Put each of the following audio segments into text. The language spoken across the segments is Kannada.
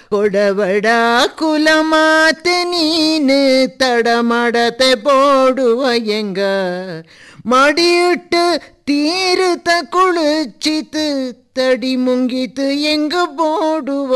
ಕೊಡವಡ ಕುಲ ಮಾತೆ ನೀನು ತಡ ಮಾಡತೆ ಬೋಡುವ ಎಂಗ ಮಡಿಯುಟ್ಟು ತೀರುತ ಕುಳಿಚಿತು ತಡಿ ಮುಂಗಿತು ಎಂಗ ಬೋಡುವ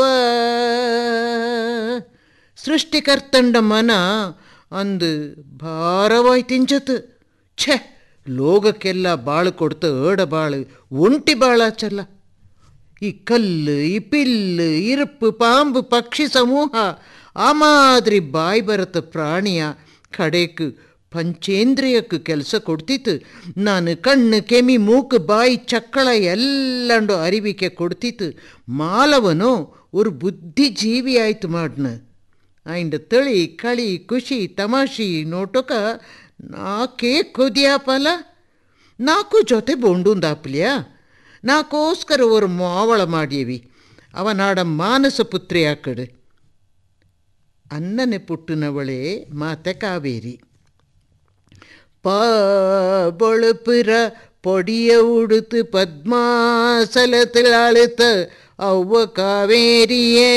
ಸೃಷ್ಟಿಕರ್ತಂಡ ಮನ ಅಂದು ಭಾರವಾಯ್ತಿಂಚತು ಛೆ ಲೋಗಕ್ಕೆಲ್ಲ ಬಾಳು ಕೊಡ್ತು ಏಡ ಬಾಳು ಒಂಟಿ ಬಾಳಾಚಲ್ಲ ಈ ಕಲ್ಲು ಈ ಪಿಲ್ಲು ಇರುಪ್ಪು ಪಾಂಬು ಪಕ್ಷಿ ಸಮೂಹ ಆ ಮಾದ್ರಿ ಬಾಯಿ ಬರತ್ತ ಪ್ರಾಣಿಯ ಕಡೆಕ್ ಪಂಚೇಂದ್ರಿಯಕ್ಕೆ ಕೆಲಸ ಕೊಡ್ತಿತ್ತು ನಾನು ಕಣ್ಣು ಕೆಮಿ ಮೂಕು ಬಾಯಿ ಚಕ್ಕಳ ಎಲ್ಲಂಡು ಅರಿವಿಕೆ ಕೊಡ್ತಿತ್ತು ಮಾಲವನು ஒரு ಬುದ್ಧಿಜೀವಿ ಆಯ್ತು ಮಾಡ್ನ ಆಯ್ಂಡ ತಳಿ ಕಳಿ ಖುಷಿ ತಮಾಷಿ ನೋಟೋಕ ನಾಕೇ ಕೊದಿಯಾಪಲ ನಾಲ್ಕು ಜೊತೆ ಬೊಂಡುಂದಾಪ್ಲಿಯಾ ನಾಕೋಸ್ಕರ ஒரு ಮಾವಳ ಮಾಡಿಯವಿ ಅವನಾಡ ಮಾನಸ ಪುತ್ರಿ ಆಕಡು ಅನ್ನನೆ ಪುಟ್ಟುನವಳೆ ಮಾತೆ ಕಾವೇರಿ ಪಾ ಬೊಳುಪುರ பொடிய உடுத்து பத்மாசலத்தில் அழுத்த அவ்வ காவேரியே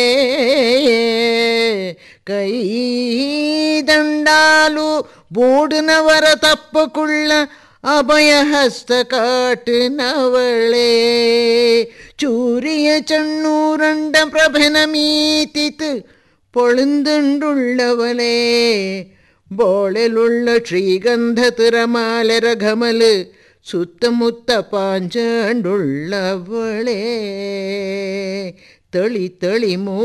ಕೈ ದಂಡಾಲು ಬೂಡುನವರ ತಪ್ಪುಕುಳ್ಳ ಅಭಯ ಹಸ್ತ ಕಾಟುನವಳೆ ಚೂರಿಯ ಚಣ್ಣೂರಂಡ ಪ್ರಭನ ಮೀತಿತು பொழுந்துண்டுள்ளவளே போளிலுள்ள ஸ்ரீகந்த திறமாலர கமலு சுத்தமுத்த பாஞ்சாண்டுள்ளவளே தளி தளி மூ